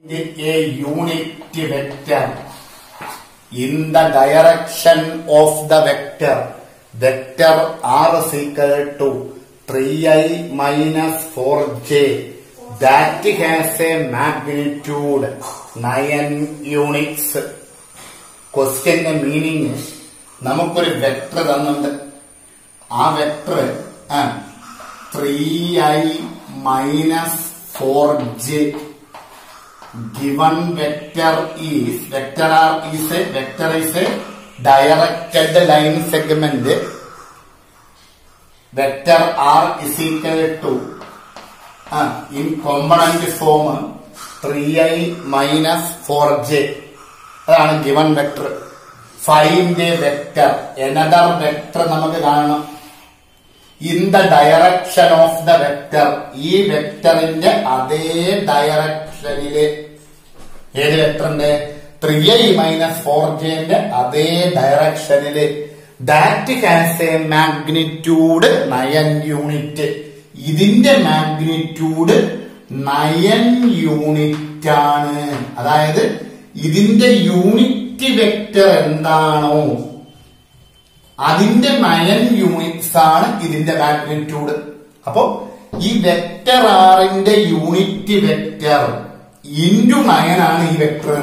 a unit vector in the direction of the vector vector r is equal to 3i minus 4j that has a magnitude 9 units ക്വസ്റ്റ്യന്റെ meaning നമുക്കൊരു vector തന്നുണ്ട് ആ vector three I minus four j given vector is vector r is a vector is a directed line segment vector r is equal to uh, in component form 3i minus 4j അതാണ് given vector find vector another vector നമുക്ക് കാണണം in the direction of the vector ഈ വെക്ടറിന്റെ അതേ ഡയറക്ഷനില് ഏത് വെക്ടറിന്റെ three I minus four ജെന്റെ അതേ ഡയറക്ഷനില് that has a magnitude nine unit ഇതിന്റെ മാഗ്നിറ്റ്യൂഡ് നയൻ യൂണിറ്റ് ആണ് അതായത് ഇതിന്റെ യൂണിറ്റ് വെക്ടർ എന്താണോ അതിന്റെ നയൻ യൂണിറ്റ്സ് ആണ് ഇതിന്റെ മാഗ്നിറ്റ്യൂഡ് അപ്പോ ഈ വെക്ടർ ആറിന്റെ യൂണിറ്റ് വെക്ടർ ഇൻറ്റു നയൻ ആണ് ഈ vector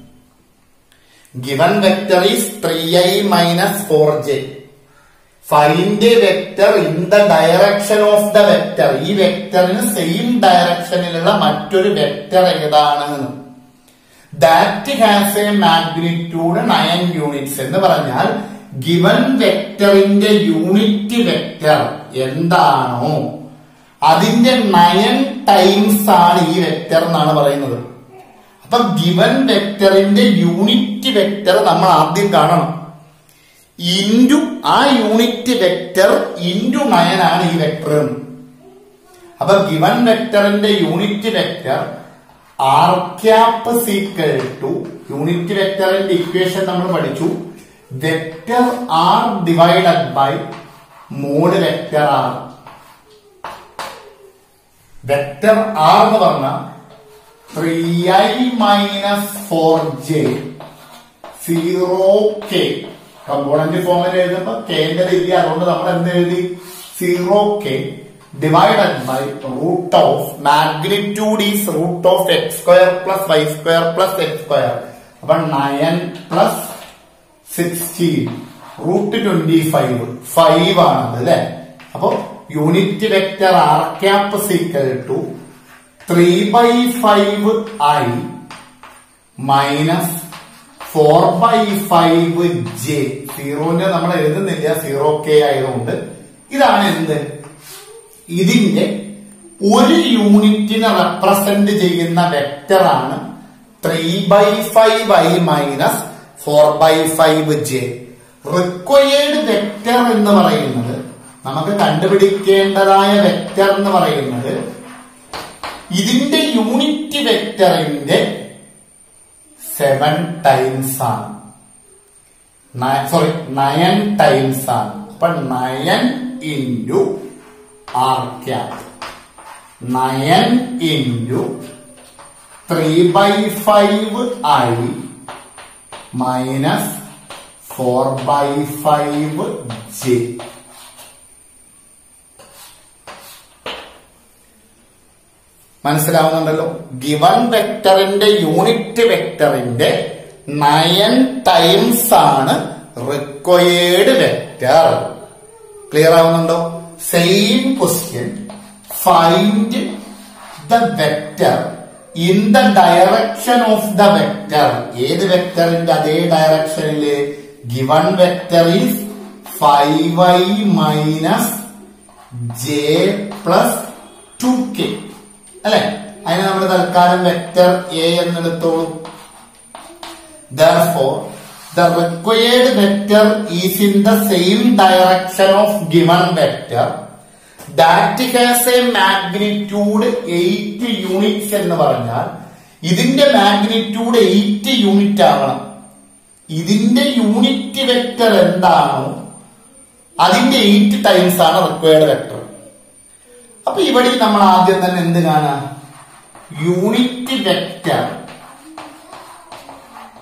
given vector is three I minus four j find vector in the direction of the vector ഈ വെക്ടറിന് സെയിം ഡയറക്ഷനിലുള്ള മറ്റൊരു വെക്ടർ ഏതാണ് that has a magnitude nine units എന്ന് പറഞ്ഞാൽ ഗിവൺ വെക്ടറിന്റെ യൂണിറ്റ് വെക്ടർ എന്താണോ അതിന്റെ നയൻ ടൈംസ് ആണ് ഈ വെക്ടർ എന്നാണ് പറയുന്നത് അപ്പൊ ഗിവൺ വെക്ടറിന്റെ യൂണിറ്റ് വെക്ടർ നമ്മൾ ആദ്യം കാണണം ഇൻറ്റു ആ യൂണിറ്റ് വെക്ടർ ഇൻറ്റു നയൻ ആണ് ഈ വെക്ടർ അപ്പൊ ഗിവൺ വെക്ടറിന്റെ unit vector r cap is equal to unit വെക്ടറിന്റെ ഇക്വേഷൻ നമ്മൾ പഠിച്ചു vector r divided by mod vector r vector r എന്ന് പറഞ്ഞ three I minus four j zero k component ഫോമിൽ എഴുതുമ്പോ കെന്റെ ഇല്ല അതുകൊണ്ട് നമ്മൾ എന്ത് എഴുതി zero k divided by root of magnitude is root of x square plus y square plus x square അപ്പൊ nine plus sixteen root twenty five five ആണത് അല്ലെ അപ്പോ unit vector r cap is equal to three by five i minus four by five j സീറോന്റെ നമ്മൾ എഴുതുന്നില്ല zero k ആയതുകൊണ്ട് ഇതാണ് എന്ത് ഇതിന്റെ ഒരു യൂണിറ്റിനെ റെപ്രസെന്റ് ചെയ്യുന്ന വെക്ടർ ആണ് three by five i minus four by five j required vector എന്ന് പറയുന്നത് നമുക്ക് കണ്ടുപിടിക്കേണ്ടതായ വെക്ടർ എന്ന് പറയുന്നത് ഇതിന്റെ യൂണിറ്റ് വെക്ടറിന്റെ സെവൻ ടൈംസ് ആണ് സോറി നയൻ ടൈംസ് ആണ് അപ്പൊ nine into r cap nine into three by five i minus four by five j മനസ്സിലാവുന്നുണ്ടല്ലോ ഗിവൺ വെക്ടറിന്റെ യൂണിറ്റ് വെക്ടറിന്റെ നയൻ ടൈംസ് ആണ് റിക്വയേർഡ് വെക്ടർ ക്ലിയർ ആവുന്നുണ്ടോ same question find the vector in the direction of the vector ഏത് വെക്ടറിന്റെ അതേ ഡയറക്ഷനില് given vector is five i minus J plus two k അല്ലെ അതിന് നമ്മൾ തൽക്കാലം vector A എന്നെടുത്തോളൂ therefore the required vector is in the same direction of given vector that has a magnitude 8 units എന്ന് പറഞ്ഞാൽ ഇതിന്റെ മാഗ്നിറ്റ്യൂഡ് 8 യൂണിറ്റ് ആവണം ഇതിന്റെ unit vector എന്താണോ അതിന്റെ 8 ടൈംസ് ആണ് റിക്വയർഡ് വെക്ടർ അപ്പൊ ഇവിടെ നമ്മൾ ആദ്യം തന്നെ എന്ത് കാണാം unit vector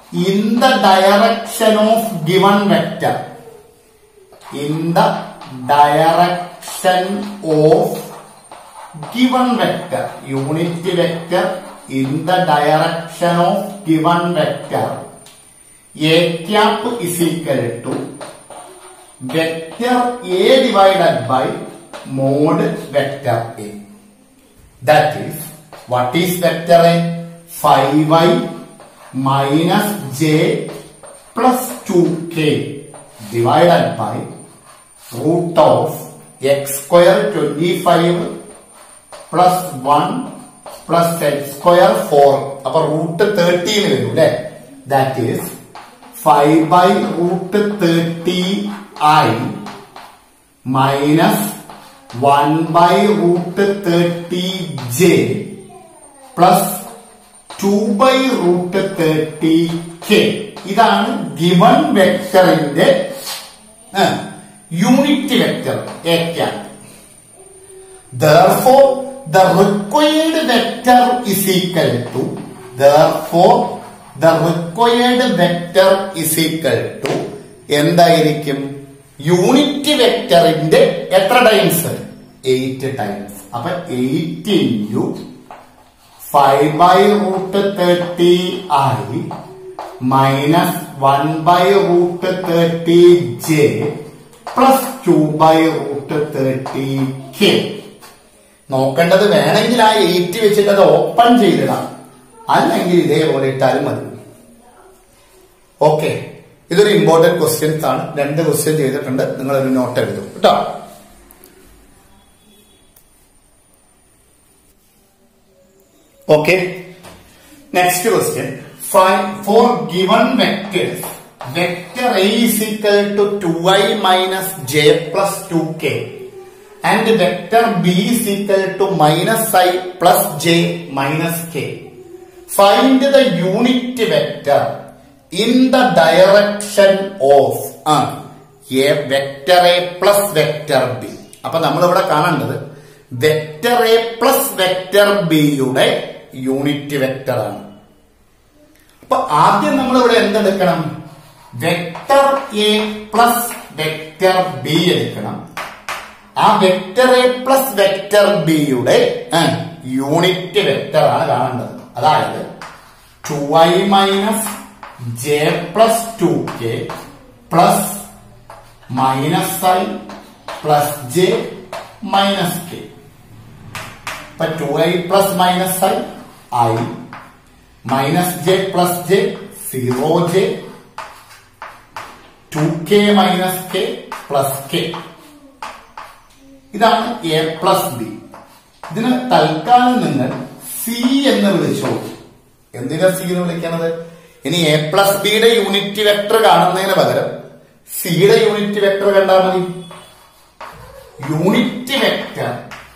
in the direction of given vector in the direction of given vector unit vector in the direction of given vector a cap is equal to vector a divided by mod vector a that is what is vector a 5y minus j plus 2k divided by root of x square 25 plus one plus x square four അപ്പൊ root thirteen വരും അല്ലെ that is five by root thirty i minus one by root thirty j plus two by root thirty k ഇതാണ് given വെക്ടറിന്റെ unit vector a cap therefore the required vector is equal to therefore the required vector is equal to എന്തായിരിക്കും unit വെക്ടറിന്റെ എത്ര times eight times അപ്പൊ eight into five by root thirty ആയി minus one by root thirty j plus two by root thirty k നോക്കേണ്ടത് വേണമെങ്കിൽ ആ eight വെച്ചിട്ട് അത് ഓപ്പൺ ചെയ്തിടാം അല്ലെങ്കിൽ ഇതേപോലെ ഇട്ടാലും മതി ഓക്കെ ഇതൊരു ഇമ്പോർട്ടന്റ് ക്വസ്റ്റ്യൻസ് ആണ് രണ്ട് ക്വസ്റ്റ്യൻ ചെയ്തിട്ടുണ്ട് നിങ്ങൾ ഒരു നോട്ട് എഴുതും കേട്ടോ okay next question for given vectors vector a is equal to 2i minus j plus 2k and vector b is equal to minus i plus j minus k. Find the unit vector in the direction of ആ, a vector a plus vector b. അപ്പൊ നമ്മൾ ഇവിടെ കാണേണ്ടത് vector a plus vector ബിയുടെ unit vector ആണ് അപ്പൊ ആദ്യം നമ്മൾ ഇവിടെ എന്തെടുക്കണം vector a plus vector b എടുക്കണം ആ വെക്ടർ എ പ്ലസ് വെക്ടർ ബിയുടെ യൂണിറ്റ് വെക്ടർ ആണ് കാണേണ്ടത് അതായത് two I minus J plus two k plus minus i plus J minus k ഇപ്പൊ two i plus minus I I minus J plus j zero j two k minus k plus k ഇതാണ് a plus B ഇതിന് തൽക്കാലം നിങ്ങൾ C എന്ന് വിളിച്ചോ എന്തിനാ C എന്ന് വിളിക്കണത് ഇനി എ പ്ലസ് ബിയുടെ യൂണിറ്റ് വെക്ടർ കാണുന്നതിന് പകരം സിയുടെ യൂണിറ്റ് വെക്ടർ കണ്ടാൽ മതി unit vector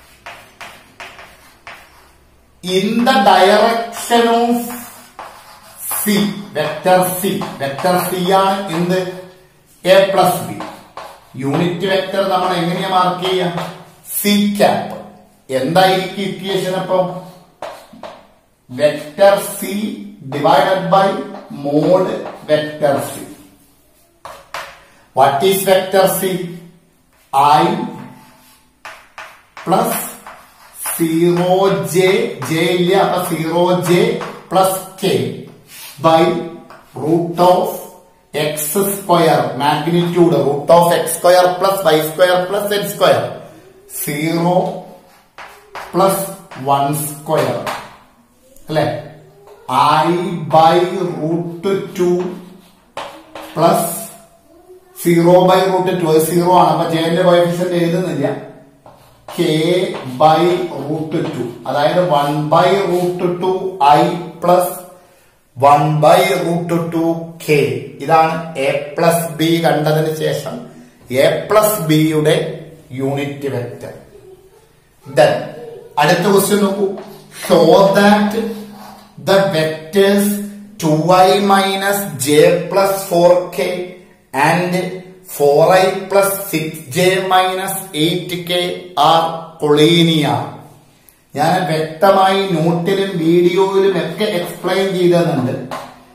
in the direction of c vector c vector c ആണ് എന്ത് a plus b unit vector നമ്മൾ എങ്ങനെയാ മാർക്ക് ചെയ്യുക സി ക്യാപ്പ് എന്തായിരിക്കും ഇക്വേഷൻ അപ്പം vector c divided by mod vector c what is vector c i plus zero j j ഇല്ല അപ്പൊ zero j plus k by root of x square magnitude root of x square plus y square plus n square zero plus one square അല്ലെ i by root two plus zero by root two അത് zero ആണ് അപ്പൊ ജെന്റെ coefficient എഴുതുന്നില്ല k by root two അതായത് one by root two i plus one by root two k ഇതാണ് a plus b കണ്ടതിന് ശേഷം എ പ്ലസ് ബിയുടെ യൂണിറ്റ് വെക്ടർ ദെൻ അടുത്ത ക്വസ്റ്റ്യൻ നോക്കൂ show that the vectors two I minus J plus four k and four i plus six j minus eight k are collinear ഞാൻ വ്യക്തമായി നോട്ടിലും വീഡിയോയിലും ഒക്കെ explain ചെയ്തെന്നുണ്ട്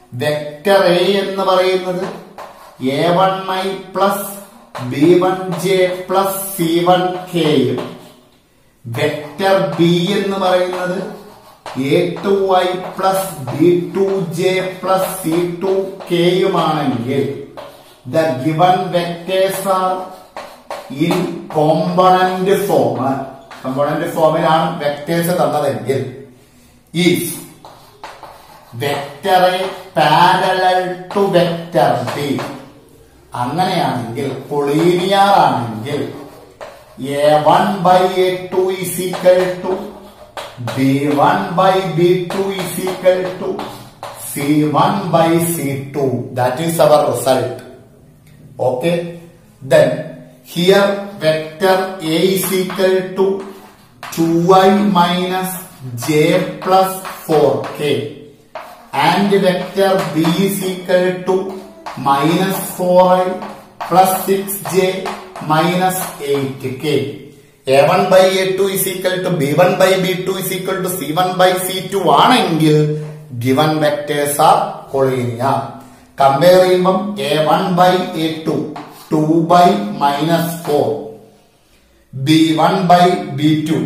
vector A എന്ന് പറയുന്നത് a one i plus b one j plus c one കെയും vector B എന്ന് പറയുന്നത് a two i plus b two j plus c two കെയുമാണെങ്കിൽ the given vectors are in component form component ഫോമിലാണ് vectors തന്നതെങ്കിൽ is vector A parallel to vector B അങ്ങനെയാണെങ്കിൽ collinear ആണെങ്കിൽ a one by a two is equal to b one by b two is equal to c one by c two that is our result okay then here vector A is equal to two I minus J plus four k and vector B is equal to minus four i plus six j minus eight k a one by a two is equal to b one by b two is equal to c one by c two ആണെങ്കിൽ given vectors are collinear compare ചെയ്യുമ്പം a one by a two to by minus four b one by b two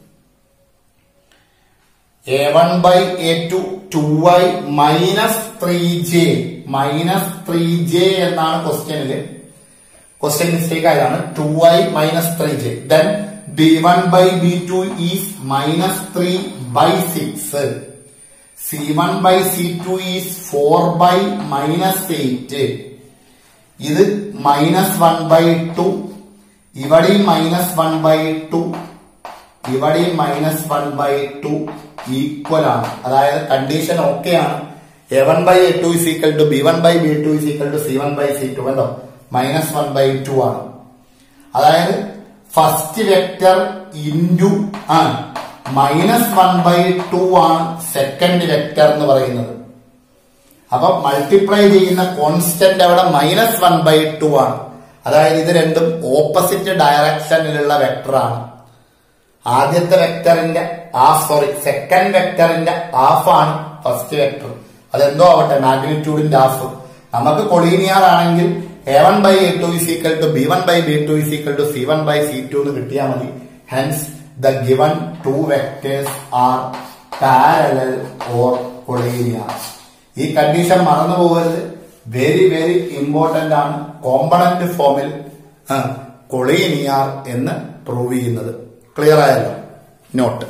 a one by a two two I minus three J minus three j എന്നാണ് ക്വസ്റ്റ്യനില് question mistake ആയതാണ് two I minus three j then b one by b two is minus three by six c one by c two is four by minus eight ഇത് minus one by two ഇവിടെയും minus one by two ഇവിടെയും minus one by two equal ആണ് അതായത് condition okay ആണ് a one by a two is equal to b one by b two is equal to c one by c two കണ്ടോ minus one by two ആണ് അതായത് first vector into ആണ് minus one by two ആണ് second vector എന്ന് പറയുന്നത് അപ്പൊ multiply ചെയ്യുന്ന constant അവിടെ മൈനസ് വൺ ബൈ ടു ആണ് അതായത് ഇത് രണ്ടും ഓപ്പോസിറ്റ് ഡയറക്ഷനിലുള്ള വെക്ടർ ആണ് ആദ്യത്തെ വെക്ടറിന്റെ ഹാഫ് സോറി സെക്കൻഡ് വെക്ടറിന്റെ ഹാഫ് ആണ് ഫസ്റ്റ് വെക്ടർ അതെന്തോ ആവട്ടെ മാഗ്നിറ്റ്യൂഡിന്റെ ഹാഫ് നമുക്ക് കൊളീനിയർ ആണെങ്കിൽ a one by a two is equal to b one by b two is equal to c one by c two എന്ന് കിട്ടിയാൽ മതി hence the given two vectors are parallel or collinear ഈ condition മറന്നു പോകരുത് very very important ആണ് component ഫോമിൽ collinear എന്ന് prove ചെയ്യുന്നത് ക്ലിയർ ആയല്ലോ നോട്ട്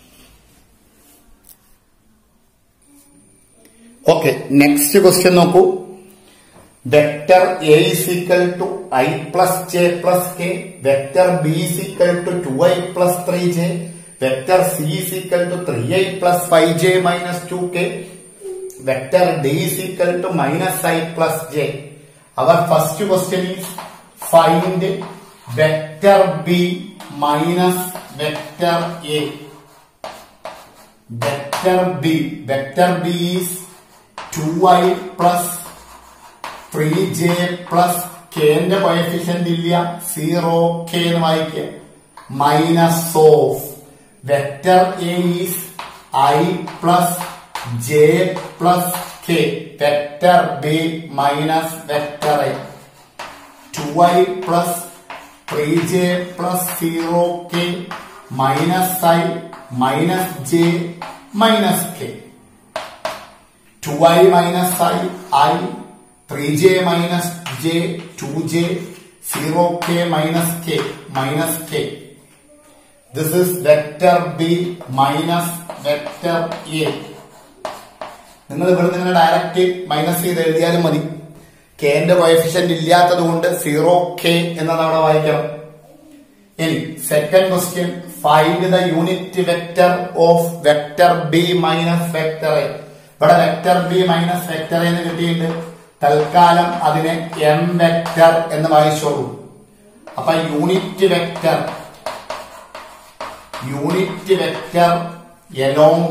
ഓക്കെ നെക്സ്റ്റ് ക്വസ്റ്റ്യൻ നോക്കൂ vector A is equal to i plus j plus k vector B is equal to two i plus three j vector C is equal to three i plus five j minus two k vector D is equal to minus i plus j our first question is find vector B minus vector A vector B vector B is two i plus three J plus കെന്റെ coefficient ഇല്ല zero K എന്ന് വായിക്കുക minus of vector A is i plus j plus k vector B minus vector A two i plus three J plus zero k minus I minus J minus k two I minus I i three J minus j two j zero k minus K minus k this is vector B minus vector A നിങ്ങൾ ഇവിടുന്ന് ഇങ്ങനെ direct minus ചെയ്ത് എഴുതിയാലും മതി കെന്റെ coefficient ഇല്ലാത്തത് കൊണ്ട് zero K എന്നത് അവിടെ വായിക്കണം ഇനി second question find the unit vector of vector B minus vector A ഇവിടെ വെക്ടർ ബി മൈനസ് വെക്ടർ എന്ന് കിട്ടിയിട്ടുണ്ട് തൽക്കാലം അതിനെ എം വെക്ടർ എന്ന് വായിച്ചോളൂ അപ്പൊ unit vector unit vector along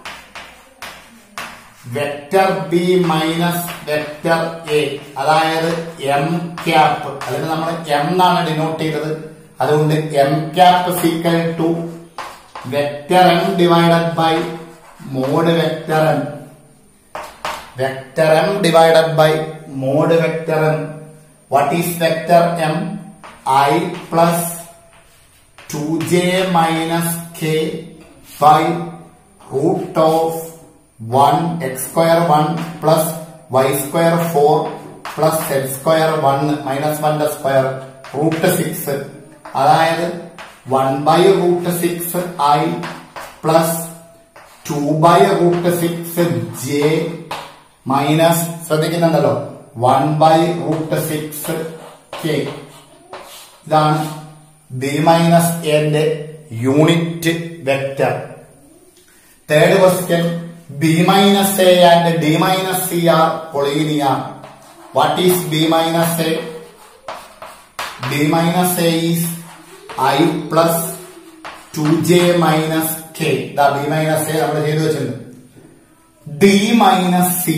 vector B minus vector A അതായത് എം ക്യാപ്പ് അല്ലെങ്കിൽ നമ്മൾ എം എന്നാണ് ഡിനോട്ട് ചെയ്തത് അതുകൊണ്ട് m cap is equal to vector m divided by mod vector m vector m divided by mod vector m. What is vector m? i plus 2j minus k by root of 1 x square 1 plus y square 4 plus z square 1 minus 1 the square root 6 അതായത് 1 by root 6 i plus 2 by root 6 j minus ശ്രദ്ധിക്കുന്നുണ്ടല്ലോ one by root six k ഇതാണ് B minus എന്റെ unit vector third question B minus A and D minus C are collinear what is B minus A B minus A is i plus two J minus k the B minus A നമ്മൾ ചെയ്തു വെച്ചിട്ടുണ്ട് D minus C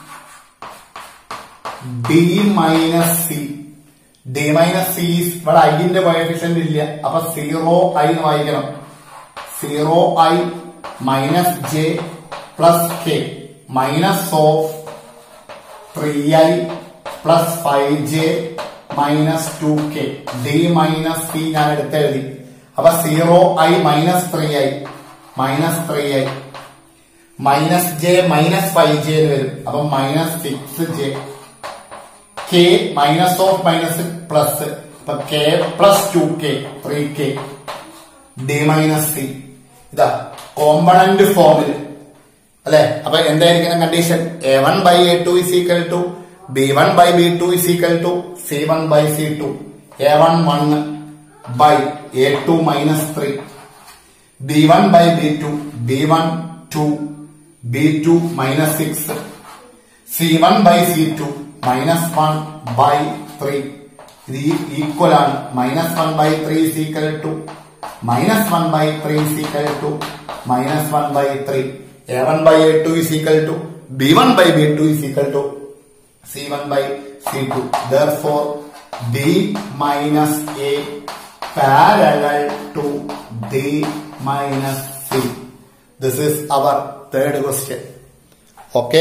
D minus C D minus C ഇവിടെ ഐന്റെ coefficient ഇല്ല അപ്പൊ zero i എന്ന് വായിക്കണം zero i minus J plus k minus of three i plus five j minus two k D minus C ഞാൻ എടുത്തെഴുതി അപ്പൊ zero i minus three I minus three I minus J minus five j എന്ന് വരും അപ്പൊ minus six j K minus of minus plus അപ്പൊ k plus two k three k D minus C ഇതാ component ഫോമിൽ അല്ലെ അപ്പൊ എന്തായിരിക്കണം condition a one by a two is equal to b one by b two is equal to c one by c two a one one by a two minus three b one by b two b one two b two minus six c one by c two minus one by three ഇത് equal ആണ് minus one by three is equal to minus one by three is equal to minus one by three a one by a two is equal to b one by b two is equal to c one by c two therefore B minus A parallel to d minus c this is our third question okay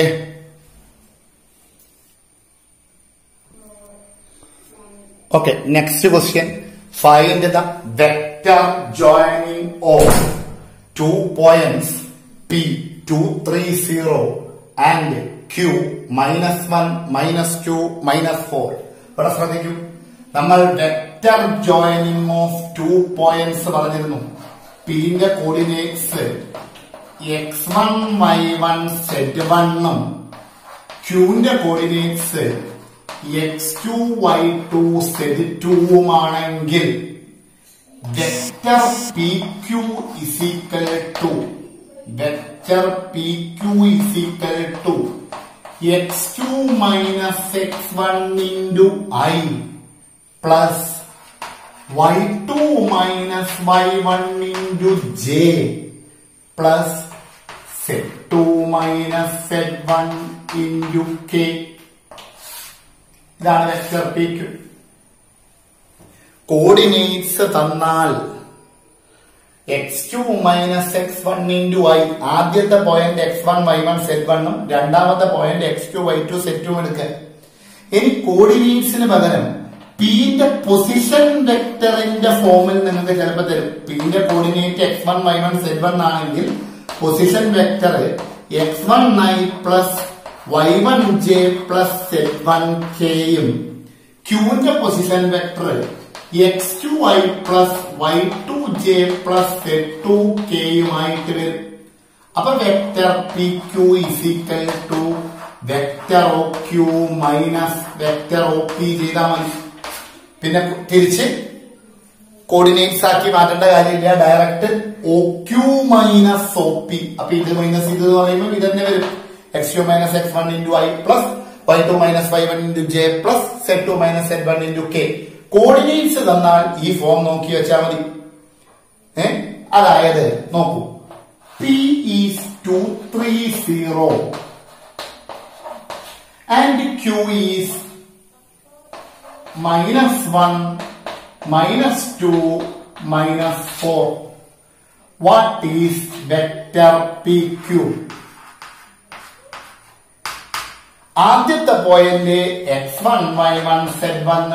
Okay, next question. Find the vector joining of two points P, 2, 3, 0 and Q, minus 1, minus 2, minus 4. ഇവിടെ ശ്രദ്ധിക്കൂ നമ്മൾ vector joining of two points പറഞ്ഞിരുന്നു പിന്റെ coordinates x one Y one z വണ്ണും ക്യൂവിന്റെ coordinates x two Y two z ടുവുമാണെങ്കിൽ vector P Q is equal to vector P Q is equal to x two minus X one into i plus Y two minus Y one into j plus set two minus set one into k ഇതാണ് vector P Q coordinates തന്നാൽ x two minus X one into i ആദ്യത്തെ point x one Y one z വണ്ണും രണ്ടാമത്തെ point X two Y two z two എടുക്കുക ഇനി കോർഡിനേറ്റ്സിന് പകരം പിന്റെ position വെക്ടറിന്റെ ഫോമിൽ നിങ്ങൾക്ക് ചിലപ്പോൾ തരും പിന്റെ coordinate x one Y one z one ആണെങ്കിൽ position vector x one i plus y one j plus z one കെയും ക്യൂവിന്റെ position vector x two i plus Y two j plus set two കെയുമായിട്ട് വരും അപ്പൊ vector P Q is equal to vector O Q minus vector O P ചെയ്താൽ മതി പിന്നെ തിരിച്ച് കോർഡിനേറ്റ്സ് ആക്കി മാറ്റേണ്ട കാര്യമില്ല direct O Q minus O P അപ്പൊ ഇത് മൈനസ് ഇത് എന്ന് പറയുമ്പോൾ ഇത് തന്നെ വരും x two minus X one into i plus Y two minus Y one into j plus set two minus set one into k coordinates തന്നാൽ ഈ ഫോം നോക്കി വെച്ചാൽ മതി ഏ അതായത് നോക്കൂ P is two three zero and Q is minus 1, minus 2, minus 4. What is vector PQ? ആദ്യത്തെ point x one Y one z one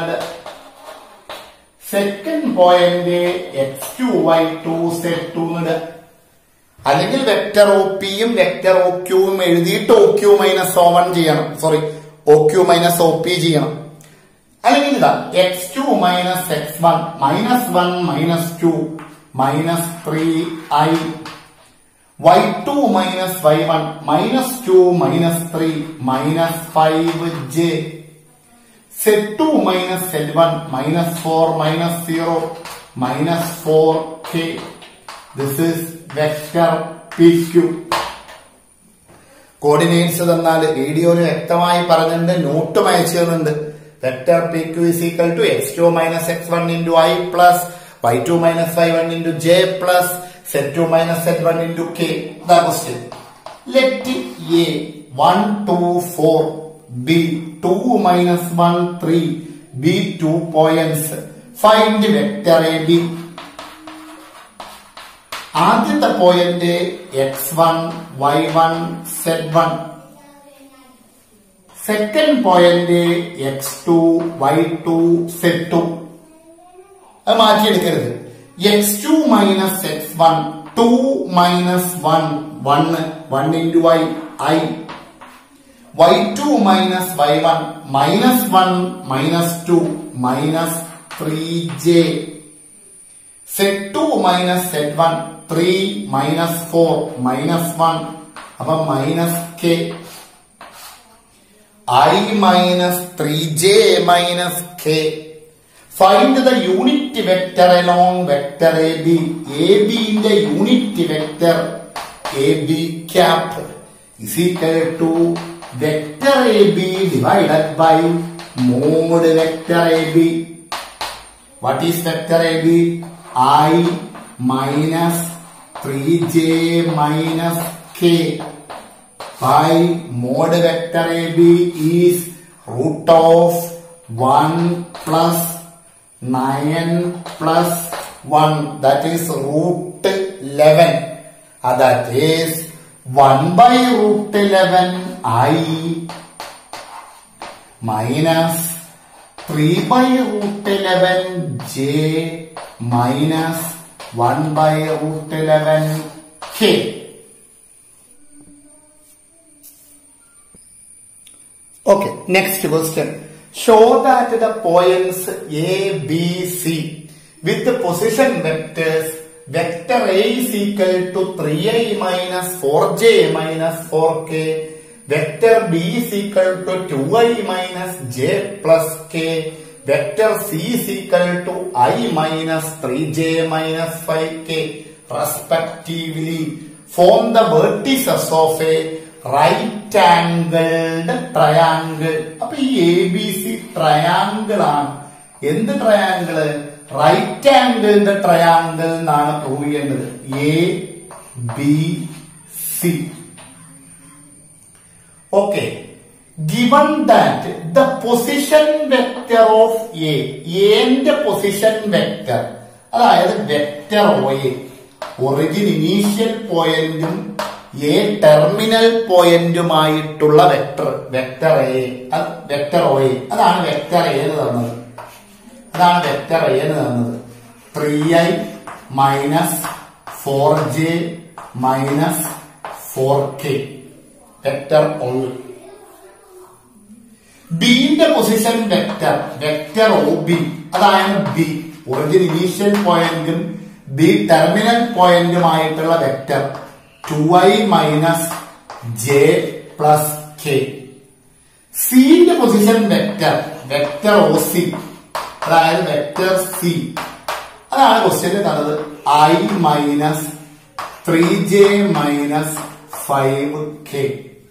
second point X two Y two z two അല്ലെങ്കിൽ vector O പിയും vector O ക്യൂവും എഴുതിയിട്ട് O Q minus O one ചെയ്യണം sorry O Q minus O P ചെയ്യണം അല്ലെങ്കിൽ ഇതാ x two minus X one minus one minus two minus three i y two minus Y one minus two minus three minus five j set two minus set one minus four minus zero minus four k this is vector P Q coordinates തന്നാൽ വീഡിയോയിൽ വ്യക്തമായി പറഞ്ഞിട്ടുണ്ട് നോട്ടും അയച്ചു തരുന്നുണ്ട് vector P Q is equal to x two minus X one into i plus Y two minus Y one into j plus set two minus set one into k the question let A one two four B two minus one three be two points find vector A B ആദ്യത്തെ point x one Y one z one second point X two Y two z two അത് മാറ്റിയെടുക്കരുത് x two minus X one two minus one one one into i i y two minus Y one minus one minus two minus three j set two minus set one three minus four minus one അപ്പൊ minus k i minus three J minus k find the unit vector along vector A B A ബിന്റെ unit vector A B cap is equal to vector A B divided by mod vector A B What is vector AB? I minus 3j minus k by mod vector AB is root of 1 plus 9 plus 1 that is root 11 Uh, that is 1 by root 11 I minus 3 by root 11 j minus 1 by root 11 k. Okay, next question. Show that the points A, B, C with the position vectors vector A is equal to 3i minus 4j minus 4k vector B is equal to 2i minus j plus k vector C is equal to i minus 3j minus 5k respectively form the vertices of a right angled triangle അപ്പൊ ഈ A B C triangle ആണ് എന്ത് triangle right ആംഗിളിന്റെ triangle എന്നാണ് prove ചെയ്യേണ്ടത് A B C Okay. Given that the position vector of A, A ന്റെ position vector അതായത് vector O A origin initial പോയിന്റും എ ടെർമിനൽ പോയിന്റുമായിട്ടുള്ള vector vector A vector O A അതാണ് vector A എന്ന് തന്നത് അതാണ് വെക്ടർ എ എന്ന് തന്നത് three I minus four J minus four K vector ഒന്ന് ബിന്റെ position vector vector O B അതാണ് ബി ഒറിജിൻ ഇനീഷ്യൽ പോയിന്റും ബി ടെർമിനൽ പോയിന്റുമായിട്ടുള്ള vector two I minus J plus K സിന്റെ position vector vector O C അതായത് vector C അതാണ് question തന്നത് I minus three J minus five K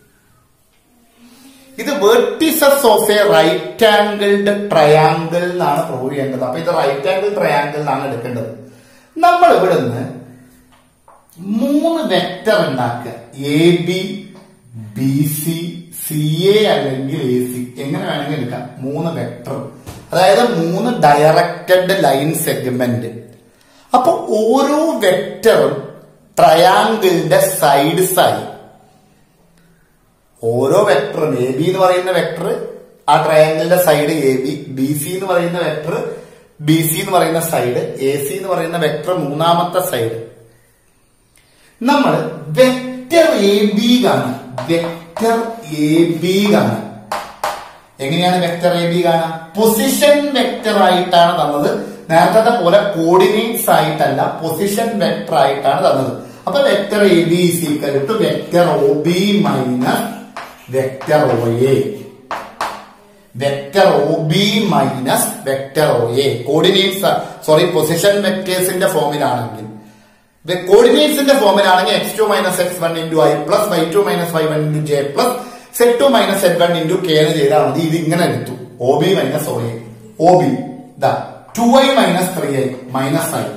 ഇത് vertices of a right angled triangle എന്നാണ് prove ചെയ്യേണ്ടത് അപ്പൊ ഇത് റൈറ്റ് ആംഗിൾ ട്രയാങ്കിൾ എന്നാണ് എടുക്കേണ്ടത് നമ്മൾ ഇവിടുന്ന് മൂന്ന് വെക്ടർ ഉണ്ടാക്കുക A B B C C A അല്ലെങ്കിൽ എ സി എങ്ങനെ വേണമെങ്കിൽ എടുക്കാം മൂന്ന് വെക്ടർ അതായത് മൂന്ന് ഡയറക്റ്റഡ് ലൈൻ സെഗ്മെന്റ് അപ്പൊ ഓരോ വെക്ടറും ട്രയാങ്കിളിന്റെ സൈഡ്സ് ആയി ഓരോ വെക്ടറും എ ബി എന്ന് പറയുന്ന വെക്ടർ ആ ട്രയാങ്കിളിന്റെ side A B B C എന്ന് പറയുന്ന വെക്ടർ ബി സി എന്ന് പറയുന്ന സൈഡ് എ സി എന്ന് പറയുന്ന വെക്ടർ മൂന്നാമത്തെ സൈഡ് നമ്മൾ വെക്ടർ എ ബി കാണാം വെക്ടർ എ ബി കാണാം എങ്ങനെയാണ് വെക്ടർ എ ബി കാണാം പൊസിഷൻ വെക്ടർ ആയിട്ടാണ് തന്നത് നേരത്തെ പോലെ കോർഡിനേറ്റ്സ് ആയിട്ടല്ല പൊസിഷൻ വെക്ടർ ആയിട്ടാണ് തന്നത് അപ്പൊ vector A B is equal to vector O B minus vector O A vector O B minus vector O A coordinates sorry position വെക്ടേഴ്സിന്റെ ഫോമിലാണെങ്കിൽ കോർഡിനേറ്റ്സിന്റെ ഫോമിലാണെങ്കിൽ X two minus X one into I plus Y two minus Y one into J plus set two minus set one into K എന്ന് ചെയ്താൽ മതി ഇത് ഇങ്ങനെ എടുത്തു O B minus O A O B ഇതാ two I minus three I minus I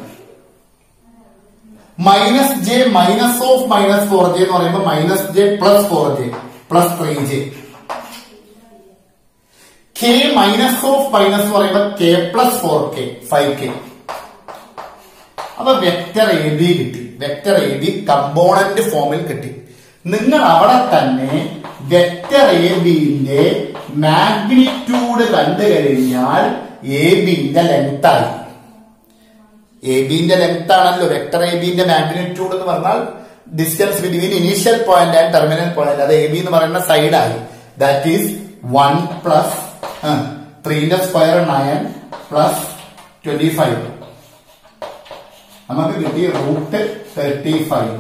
minus J minus of minus four J എന്ന് പറയുമ്പോൾ minus J plus four J plus three J K minus of minus എന്ന് പറയുമ്പോൾ K plus four K five K അപ്പൊ vector A B കിട്ടി vector A B component ഫോമിൽ കിട്ടി നിങ്ങൾ അവിടെ തന്നെ വെക്ടർ എ ബിന്റെ മാഗ്നിറ്റ്യൂഡ് കണ്ടു കഴിഞ്ഞാൽ എ ബിന്റെ ലെങ്ത് ആയി എ ബിന്റെ ലെങ്ത് ആണല്ലോ വെക്ടർ എ ബിന്റെ മാഗ്നിറ്റ്യൂഡ് എന്ന് പറഞ്ഞാൽ distance between initial point and terminal point അത് എ ബി എന്ന് പറയുന്ന സൈഡായി ദാറ്റ് ഈസ് വൺ പ്ലസ് ത്രീന്റെ square nine plus twenty five നമുക്ക് കിട്ടി റൂട്ട് തേർട്ടി ഫൈവ്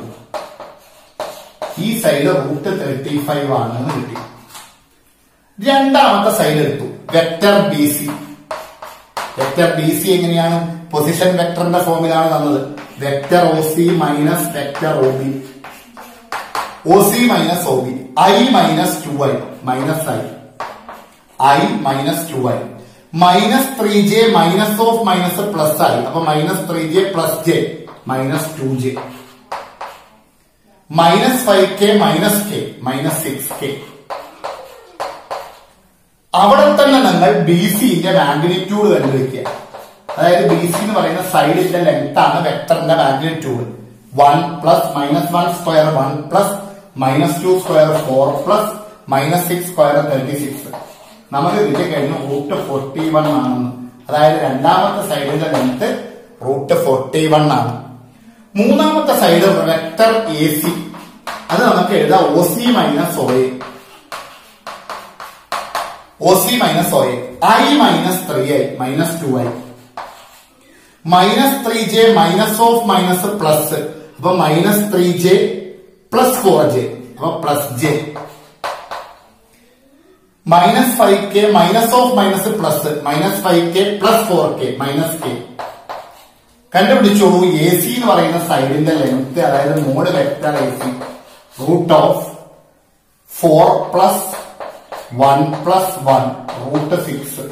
ഈ സൈഡ് റൂട്ട് തേർട്ടി ഫൈവ് ആണെന്ന് കിട്ടി രണ്ടാമത്തെ സൈഡ് എടുത്തു vector B C vector B C എങ്ങനെയാണ് പൊസിഷൻ വെക്ടറിന്റെ ഫോമിലാണ് തന്നത് vector O C minus vector O B O C minus O B I minus two I minus I I minus two I minus three J minus of minus plus ആയി അപ്പൊ minus three J plus J minus two J minus five K minus K minus six K അവിടെ തന്നെ നിങ്ങൾ B സിന്റെ magnitude കണ്ടുപിടിക്കുക അതായത് B C എന്ന് പറയുന്ന സൈഡിന്റെ ലെങ്ത് ആണ് വെക്ടറിന്റെ magnitude one plus minus one square one plus minus two square four plus minus six square thirty six നമുക്ക് കിട്ടി കഴിഞ്ഞു റൂട്ട് ഫോർട്ടി വൺ ആണെന്ന് അതായത് രണ്ടാമത്തെ സൈഡിന്റെ ലെങ്ത് റൂട്ട് ഫോർട്ടി വൺ ആണ് മൂന്നാമത്തെ സൈഡ് വെക്ടർ എ സി അത് നമുക്ക് എഴുതാം O C minus O A O C minus O A I minus three I minus two I minus three J minus of minus plus അപ്പൊ minus three J plus four J അപ്പൊ plus J minus five K minus of minus plus minus five K plus four K minus K കണ്ടുപിടിച്ചോളൂ A C എന്ന് പറയുന്ന സൈഡിന്റെ length അതായത് mod vector A C root of four plus one plus one root six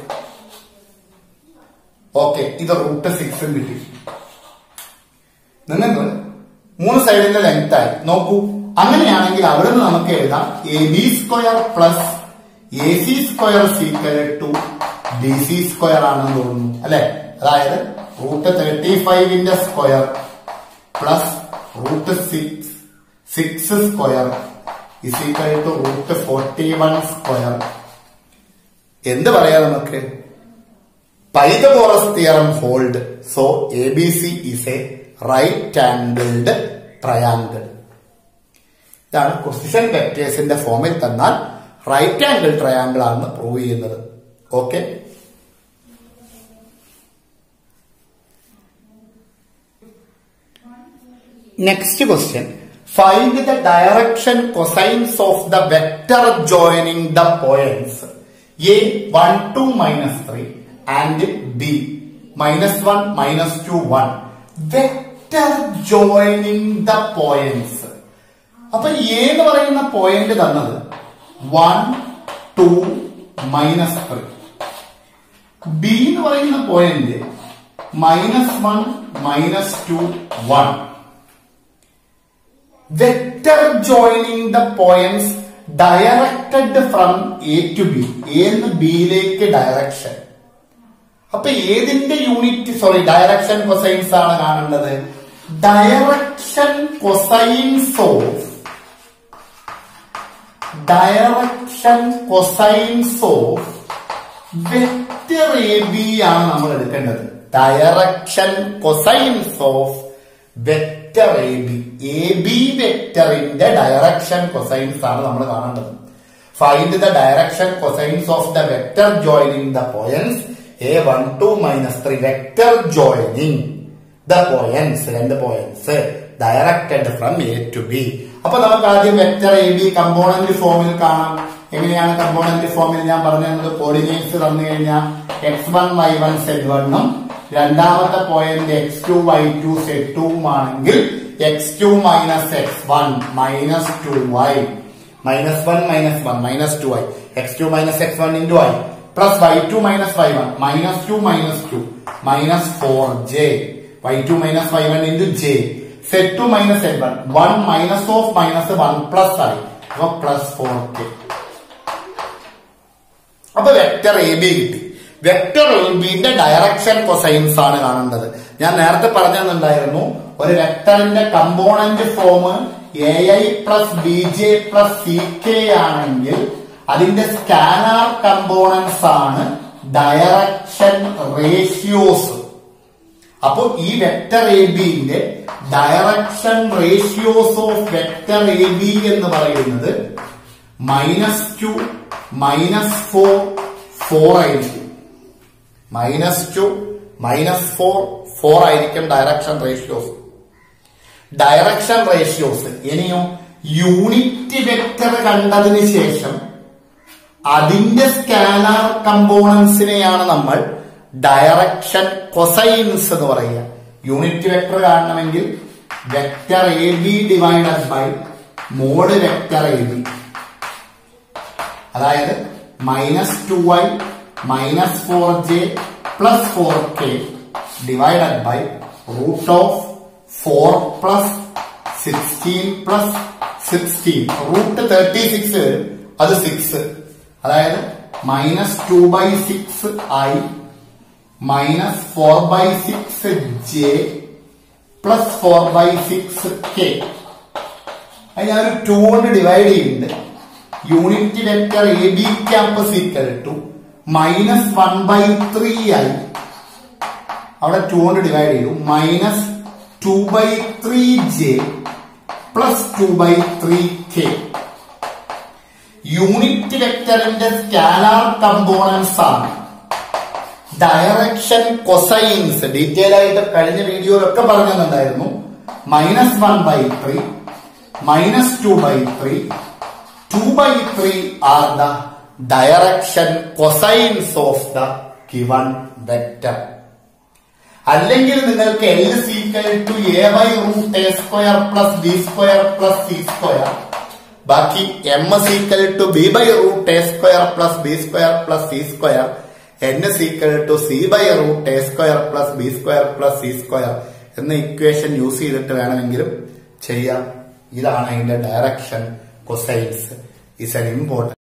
okay ഇത് root സിക്സും കിട്ടി നിങ്ങൾക്ക് മൂന്ന് സൈഡിന്റെ ലെങ്ത് ആയി നോക്കൂ അങ്ങനെയാണെങ്കിൽ അവിടുന്ന് നമുക്ക് എഴുതാം A B square plus A C square is equal to B C square ആണെന്ന് തോന്നുന്നു അല്ലെ അതായത് റൂട്ട് തേർട്ടി ഫൈവിന്റെ square plus root six six square is equal to root forty one square എന്ത് പറയാം നമുക്ക് Pythagoras theorem hold so A B C is a right angled triangle ഇതാണ് position വെക്ടേഴ്സിന്റെ ഫോമിൽ തന്നാൽ റൈറ്റ് ആംഗിൾ ട്രയാങ്കിൾ ആണെന്ന് prove ചെയ്യുന്നത് okay next question find the direction cosines of the vector joining the points A one two minus three and B minus one minus two one vector joining the points അപ്പൊ A എന്ന് പറയുന്ന point തന്നത് one two minus three B എന്ന് പറയുന്ന point minus one minus two one vector joining the points directed from A to B A എന്ന് ബിയിലേക്ക് direction അപ്പൊ ഏതിന്റെ യൂണിറ്റ് സോറി ഡയറക്ഷൻ കൊസൈൻസ് ആണ് കാണേണ്ടത് direction cosines of direction cosines of vector A B ആണ് നമ്മൾ എടുക്കേണ്ടത് direction cosines of vector A B A B വെക്ടറിന്റെ ഡയറക്ഷൻ കൊസൈൻസ് ആണ് നമ്മൾ കാണേണ്ടത് find the direction cosines of the vector joining the points A one two minus three vector joining the points രണ്ട് points directed from A to B അപ്പൊ നമുക്ക് ആദ്യം vector A B component ഫോമിൽ കാണാം എങ്ങനെയാണ് കമ്പോണന്റ് ഫോമിൽ ഞാൻ പറഞ്ഞത് കോർഡിനേറ്റ്സ് തന്നു കഴിഞ്ഞാൽ X one Y one zed വണ്ണും രണ്ടാമത്തെ point X two Y two zed ടൂവും ആണെങ്കിൽ X two minus X one minus two Y minus one minus one minus two Y X two minus X one into Y plus Y two minus Y one minus two minus two minus four J Y two minus Y one into J set two minus set one one minus of minus one plus ആയി അപ്പൊ plus four K അപ്പൊ vector A B കിട്ടി vector A ബിന്റെ direction cosines ആണ് കാണേണ്ടത് ഞാൻ നേരത്തെ പറഞ്ഞെന്നുണ്ടായിരുന്നു ഒരു വെക്ടറിന്റെ component form A I plus B J plus C K ആണെങ്കിൽ അതിന്റെ സ്കാനാർ കമ്പോണൻസ് ആണ് ഡയറക്ഷൻ റേഷ്യോസ് അപ്പോൾ ഈ വെക്ടർ എ ബിന്റെ direction ratios of vector A B എന്ന് പറയുന്നത് minus two minus four four ആയിരിക്കും minus two minus four four ആയിരിക്കും ഡയറക്ഷൻ റേഷ്യോസ് ഡയറക്ഷൻ റേഷ്യോസ് ഇനിയോ യൂണിറ്റ് വെക്ടർ കണ്ടതിന് ശേഷം അതിന്റെ സ്കാലാർ കമ്പോണൻസിനെയാണ് നമ്മൾ ഡയറക്ഷൻ കൊസൈൻസ് എന്ന് പറയുക യൂണിറ്റ് വെക്ടർ കാണണമെങ്കിൽ vector A B divided by mod vector A B അതായത് minus two Y minus four J plus four K divided by root of four plus sixteen plus sixteen root thirty six അത് six അതായത് minus two by six I minus four by six J plus four by six K അത് ഞാനൊരു two കൊണ്ട് divide ചെയ്യുന്നുണ്ട് unit vector A B cap is equal to minus one by three ആയി അവിടെ two കൊണ്ട് divide ചെയ്തു minus two by three J plus two by three K unit വെക്ടറിന്റെ scalar components ആണ് ഡയറക്ഷൻ കൊസൈൻസ് ഡീറ്റെയിൽ ആയിട്ട് കഴിഞ്ഞ വീഡിയോയിലൊക്കെ പറഞ്ഞിട്ടുണ്ടായിരുന്നു minus one by three minus two by three two by three are the direction cosines of the given vector അല്ലെങ്കിൽ നിങ്ങൾക്ക് L is equal to A by root A square plus B square plus C square ബാക്കി M is equal to B by root A square plus B square plus C square N is equal to C by root A square plus B square plus C square എന്ന equation use ചെയ്തിട്ട് വേണമെങ്കിലും ചെയ്യാം ഇതാണ് അതിന്റെ direction cosines is an important